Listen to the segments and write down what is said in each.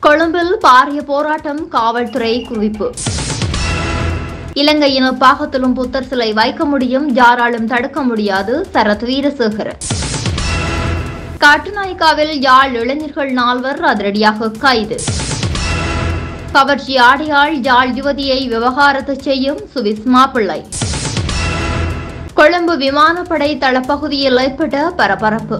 கொழும்பில் பாரிய போராட்டம் காவல்துறை குவிப்பு இலங்கையின் பாகத்திலும் புத்தர் சிலை வைக்க முடியும் யாராலும் தடுக்க முடியாது சரத் வீரசேகர காட்டுநாயக்காவில் யாழ் இளைஞர்கள் நால்வர் அதிரடியாக கைது கவர்ச்சி ஆடையாள் யாழ் யுவதியை விவகாரத்து செய்யும் சுவிஸ் மாப்பிள்ளை கொழும்பு விமானப்படை தளப்பகுதியில் ஏற்பட்ட பரபரப்பு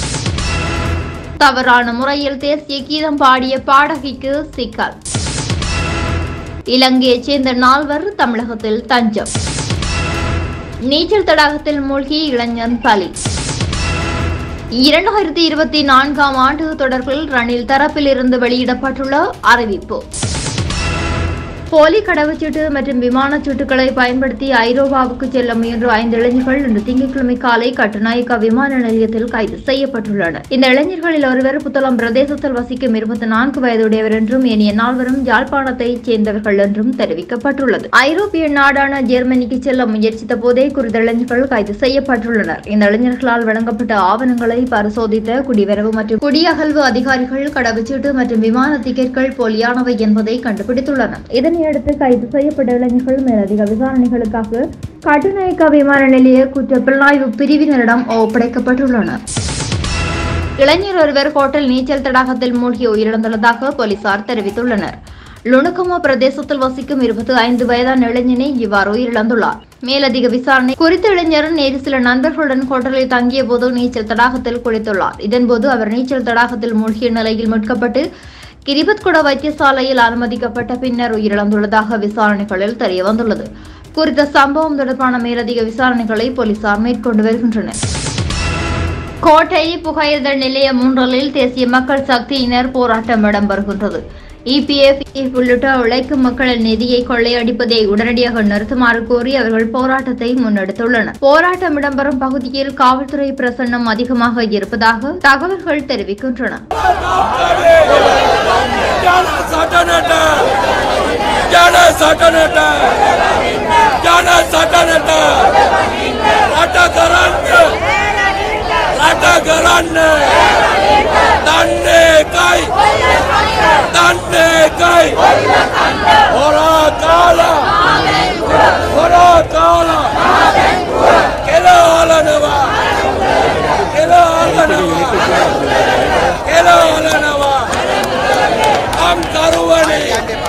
தவறான முறையில் தேசிய கீதம் பாடிய பாடகிக்கு சிக்கல் இலங்கையைச் சேர்ந்த நால்வர் தமிழகத்தில் தஞ்சம் நீச்சல் தடாகத்தில் மூழ்கி இளைஞன் பலி இரண்டாயிரத்தி இருபத்தி நான்காம் ஆண்டு தொடர்பில் ரணில் தரப்பில் இருந்து வெளியிடப்பட்டுள்ள அறிவிப்பு போலி கடவுச்சீட்டு மற்றும் விமானச் சீட்டுகளை பயன்படுத்தி ஐரோப்பாவுக்கு செல்ல முயன்ற ஐந்து இளைஞர்கள் இன்று திங்கட்கிழமை காலை கட்டுநாயக்கா விமான நிலையத்தில் கைது செய்யப்பட்டுள்ளனர் இந்த இளைஞர்களில் ஒருவர் புத்தளம் பிரதேசத்தில் வசிக்கும் இருபத்தி நான்கு வயதுடையவர் என்றும் ஏனைய நால்வரும் யாழ்ப்பாணத்தைச் சேர்ந்தவர்கள் என்றும் தெரிவிக்கப்பட்டுள்ளது ஐரோப்பிய நாடான ஜெர்மனிக்கு செல்ல முயற்சித்த போதே குறித்த இளைஞர்கள் கைது செய்யப்பட்டுள்ளனர் இந்த இளைஞர்களால் வழங்கப்பட்ட ஆவணங்களை பரிசோதித்த குடிவரவு மற்றும் குடியகல்வு அதிகாரிகள் கடவுச்சீட்டு மற்றும் விமான டிக்கெட்கள் போலியானவை என்பதை கண்டுபிடித்துள்ளனர் இதனையடுத்து கைது செய்யப்பட்ட இளைஞர்கள் மேலதிக விசாரணைகளுக்காக கட்டுநாயக்கா விமான நிலைய குற்ற புலனாய்வு பிரிவினரிடம் ஒப்படைக்கப்பட்டுள்ளனர் இளைஞர் ஒருவர் ஹோட்டல் நீச்சல் தடாகத்தில் மூழ்கி உயிரிழந்துள்ளதாக போலீசார் தெரிவித்துள்ளனர் லுணுக்கமோ பிரதேசத்தில் வசிக்கும் இருபத்தி ஐந்து வயதான இளைஞனை இவ்வாறு உயிரிழந்துள்ளார் மேலதிக விசாரணை குறித்த இளைஞர் நேரு சில நண்பர்களுடன் ஹோட்டலில் தங்கிய போது நீச்சல் தடாகத்தில் குளித்துள்ளார் இதன்போது அவர் நீச்சல் தடாகத்தில் மூழ்கிய நிலையில் மீட்கப்பட்டு கிரிபத்குட வைத்தியசாலையில் அனுமதிக்கப்பட்ட பின்னர் உயிரிழந்துள்ளதாக விசாரணைகளில் தெரியவந்துள்ளது குறித்த சம்பவம் தொடர்பான மேலதிக விசாரணைகளை போலீசார் மேற்கொண்டு வருகின்றனர் கோட்டை புகையிரத நிலையம் மூன்றலில் தேசிய மக்கள் சக்தியினர் போராட்டம் இடம்பெறுகின்றது இபிஎஃப் உள்ளிட்ட உழைக்கும் மக்களின் நிதியை கொள்ளையடிப்பதை உடனடியாக நிறுத்துமாறு கோரி அவர்கள் போராட்டத்தை முன்னெடுத்துள்ளனர் போராட்டம் இடம்பெறும் பகுதியில் காவல்துறை பிரசன்னம் அதிகமாக இருப்பதாக தகவல்கள் தெரிவிக்கின்றன Jana Satanata! Jana Satanata! Jana Satanata! Rata Garante! Rata Garante! Danne Kai! Danne Kai! Ora Kala! Ora Kala! Kela Alanava! Kela Alanava! Kela Alanava! Am Karuvani!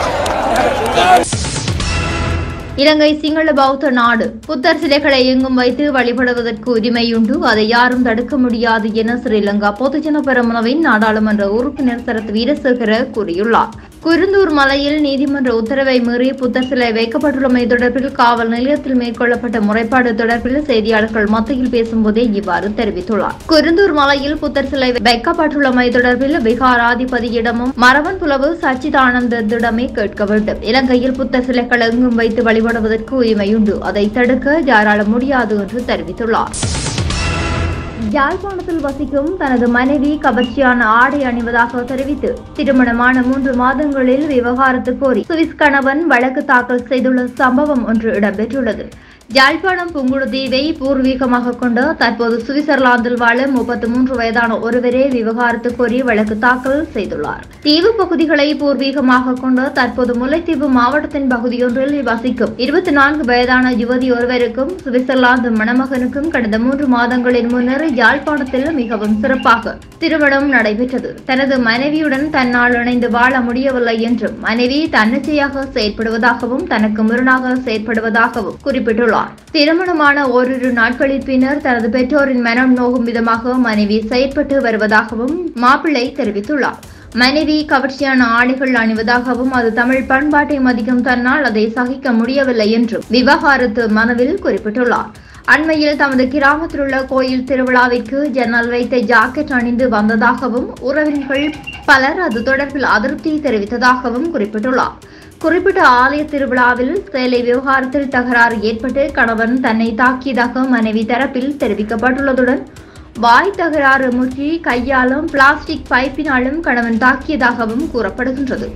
இலங்கை சிங்கள பௌத்த நாடு புத்தர் சிலைகளை எங்கும் வைத்து வழிபடுவதற்கு உரிமையுண்டு அதை யாரும் தடுக்க முடியாது என ஸ்ரீலங்கா பொதுஜன பெரமுனவின் நாடாளுமன்ற உறுப்பினர் சரத் வீரசேகர கூறியுள்ளார் குருந்தூர் மலையில் நீதிமன்ற உத்தரவை மீறி புத்தர் சிலை வைக்கப்பட்டுள்ளமை தொடர்பில் காவல் நிலையத்தில் மேற்கொள்ளப்பட்ட முறைப்பாடு தொடர்பில் செய்தியாளர்கள் மத்தியில் பேசும்போதே இவ்வாறு தெரிவித்துள்ளார் குருந்தூர் மலையில் புத்தர் சிலை வைக்கப்பட்டுள்ளமை தொடர்பில் விகாராதிபதியிடமும் மரவன் புலவு சச்சிதானந்தத்திடமே கேட்க வேண்டும் இலங்கையில் புத்தர் சிலைகள் எங்கும் வைத்து வழிபடுவதற்கு உரிமையுண்டு அதை தடுக்க யாரால முடியாது என்று தெரிவித்துள்ளார் யாழ்ப்பாணத்தில் வசிக்கும் தனது மனைவி கவர்ச்சியான ஆடை அணிவதாக தெரிவித்து திருமணமான மூன்று மாதங்களில் விவகாரத்து கோரி சுவிஸ் கணவன் வழக்கு தாக்கல் செய்துள்ள சம்பவம் ஒன்று இடம்பெற்றுள்ளது யாழ்ப்பாணம் புங்குடுதீவை பூர்வீகமாக கொண்டு தற்போது சுவிட்சர்லாந்தில் வாழும் முப்பத்தி மூன்று வயதான ஒருவரே விவகாரத்து கோரி வழக்கு தாக்கல் செய்துள்ளார் தீவு பகுதிகளை பூர்வீகமாக கொண்டு தற்போது முல்லைத்தீவு மாவட்டத்தின் பகுதியொன்றில் வசிக்கும் இருபத்தி நான்கு வயதான யுவதி ஒருவருக்கும் சுவிட்சர்லாந்து மணமகனுக்கும் கடந்த மூன்று மாதங்களின் முன்னர் யாழ்ப்பாணத்தில் மிகவும் சிறப்பாக திருமணம் நடைபெற்றது தனது மனைவியுடன் தன்னால் இணைந்து வாழ முடியவில்லை என்றும் மனைவி தன்னிச்சையாக செயற்படுவதாகவும் தனக்கு முரணாக செயற்படுவதாகவும் குறிப்பிட்டுள்ளார் திருமணமான ஓரிரு நாட்களின் பின்னர் தனது பெற்றோரின் மனம் நோகும் விதமாக மனைவி செயற்பட்டு வருவதாகவும் மாப்பிள்ளை தெரிவித்துள்ளார் மனைவி கவர்ச்சியான ஆடைகள் அணிவதாகவும் அது தமிழ் பண்பாட்டை மதிக்கும் தன்னால் அதை சகிக்க முடியவில்லை என்றும் விவகாரத்து மனுவில் குறிப்பிட்டுள்ளார் அண்மையில் தமது கிராமத்தில் உள்ள கோயில் திருவிழாவிற்கு ஜன்னல் வைத்த ஜாக்கெட் அணிந்து வந்ததாகவும் உறவினர்கள் பலர் அது தொடர்பில் அதிருப்தி தெரிவித்ததாகவும் குறிப்பிட்டுள்ளார் குறிப்பிட்ட ஆலய திருவிழாவில் சேலை விவகாரத்தில் தகராறு ஏற்பட்டு கணவன் தன்னை தாக்கியதாக மனைவி தரப்பில் தெரிவிக்கப்பட்டுள்ளதுடன் வாய் தகராறு முற்றி கையாலும் பிளாஸ்டிக் பைப்பினாலும் கணவன் தாக்கியதாகவும் கூறப்படுகின்றது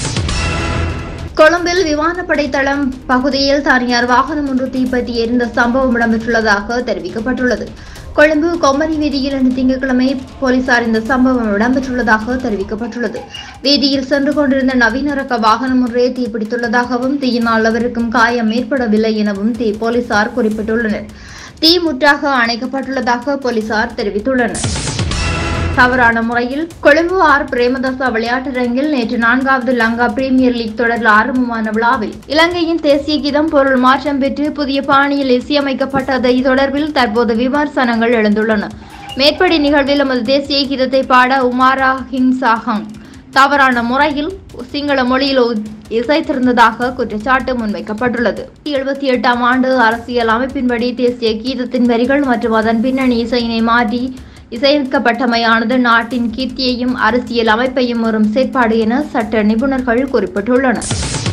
கொழும்பில் விமானப்படை தளம் பகுதியில் தனியார் வாகனம் ஒன்று தீப்பற்றி எரிந்த சம்பவம் இடம்பெற்றுள்ளதாக தெரிவிக்கப்பட்டுள்ளது கொழும்பு கொம்பனி வீதியில் இன்று திங்கட்கிழமை போலீசார் இந்த சம்பவம் இடம்பெற்றுள்ளதாக தெரிவிக்கப்பட்டுள்ளது வீதியில் சென்று கொண்டிருந்த நவீன ரக வாகனம் ஒன்றே தீப்பிடித்துள்ளதாகவும் தீயினால் அவருக்கும் காயம் ஏற்படவில்லை எனவும் தீ போலீசார் குறிப்பிட்டுள்ளனர் தீ முற்றாக அணைக்கப்பட்டுள்ளதாக போலீசார் தெரிவித்துள்ளனர் தவறான முறையில் கொழும்பு ஆர் பிரேமதாசா விளையாட்டரங்கில் நேற்று நான்காவது லங்கா பிரீமியர் லீக் தொடரில் ஆரம்பமான விழாவில் இலங்கையின் தேசிய கீதம் பொருள் மாற்றம் பெற்று புதிய பாணியில் இசையமைக்கப்பட்டதை தொடர்பில் தற்போது விமர்சனங்கள் எழுந்துள்ளன மேற்படி நிகழ்வில் எமது தேசிய கீதத்தை பாட உமாரா ஹிங்சாஹங் தவறான முறையில் சிங்கள மொழியில் ஒ- இசைத்திருந்ததாக குற்றச்சாட்டு முன்வைக்கப்பட்டுள்ளது எழுபத்தி எட்டாம் ஆண்டு அரசியல் அமைப்பின்படி தேசிய கீதத்தின் வரிகள் மற்றும் அதன் பின்னணி இசையினை மாற்றி இசையமைக்கப்பட்டமையானது நாட்டின் கீர்த்தியையும் அரசியல் அமைப்பையும் வரும் செயற்பாடு என சட்ட நிபுணர்கள் குறிப்பிட்டுள்ளனர்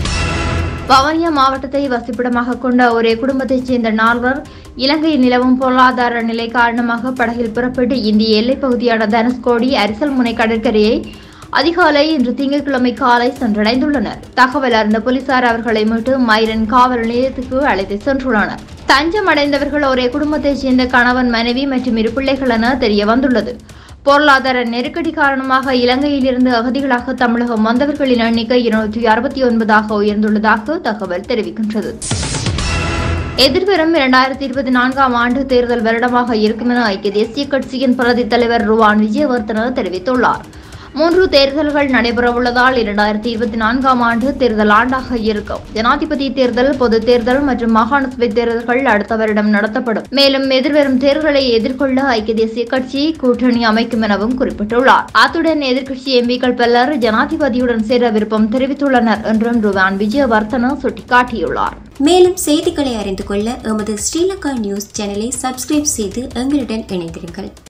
வவுனியா மாவட்டத்தை வசிப்பிடமாக கொண்ட ஒரே குடும்பத்தைச் சேர்ந்த நால்வர் இலங்கையில் நிலவும் பொருளாதார நிலை காரணமாக படகில் புறப்பட்டு இந்திய எல்லைப் பகுதியான தனுஷ்கோடி அரிசல்முனை கடற்கரையை அதிகாலை இன்று திங்கட்கிழமை காலை சென்றடைந்துள்ளனர் தகவல் அறிந்த போலீசார் அவர்களை மீட்டு மயிரன் காவல் நிலையத்துக்கு அழைத்து சென்றுள்ளனர் தஞ்சம் அடைந்தவர்கள் ஒரே குடும்பத்தைச் சேர்ந்த கணவன் மனைவி மற்றும் இரு பிள்ளைகள் என தெரிய வந்துள்ளது பொருளாதார நெருக்கடி காரணமாக இலங்கையில் இருந்து அகதிகளாக தமிழகம் வந்தவர்களின் எண்ணிக்கை இருநூற்றி அறுபத்தி ஒன்பதாக உயர்ந்துள்ளதாக தகவல் தெரிவிக்கின்றது எதிர்வரும் இரண்டாயிரத்தி இருபத்தி நான்காம் ஆண்டு தேர்தல் வருடமாக இருக்கும் என ஐக்கிய தேசிய கட்சியின் பிரதி தலைவர் ருவான் விஜயவர்தன தெரிவித்துள்ளார் மூன்று தேர்தல்கள் நடைபெறவுள்ளதால் இரண்டாயிரத்தி இருபத்தி நான்காம் ஆண்டு தேர்தல் ஆண்டாக இருக்கும் ஜனாதிபதி தேர்தல் பொது தேர்தல் மற்றும் மாகாண சபை தேர்தல்கள் அடுத்த வருடம் நடத்தப்படும் மேலும் எதிர்வரும் தேர்தலை எதிர்கொள்ள ஐக்கிய தேசிய கட்சி கூட்டணி அமைக்கும் எனவும் குறிப்பிட்டுள்ளார் அத்துடன் எதிர்க்கட்சி எம்பிக்கள் பலர் ஜனாதிபதியுடன் சேர விருப்பம் தெரிவித்துள்ளனர் என்றும் ருவான் விஜயவர்தன சுட்டிக்காட்டியுள்ளார் மேலும் செய்திகளை அறிந்து கொள்ள எமது ஸ்ரீலங்கா நியூஸ் சேனலை சப்ஸ்கிரைப் செய்து எங்களுடன் இணைந்திருங்கள்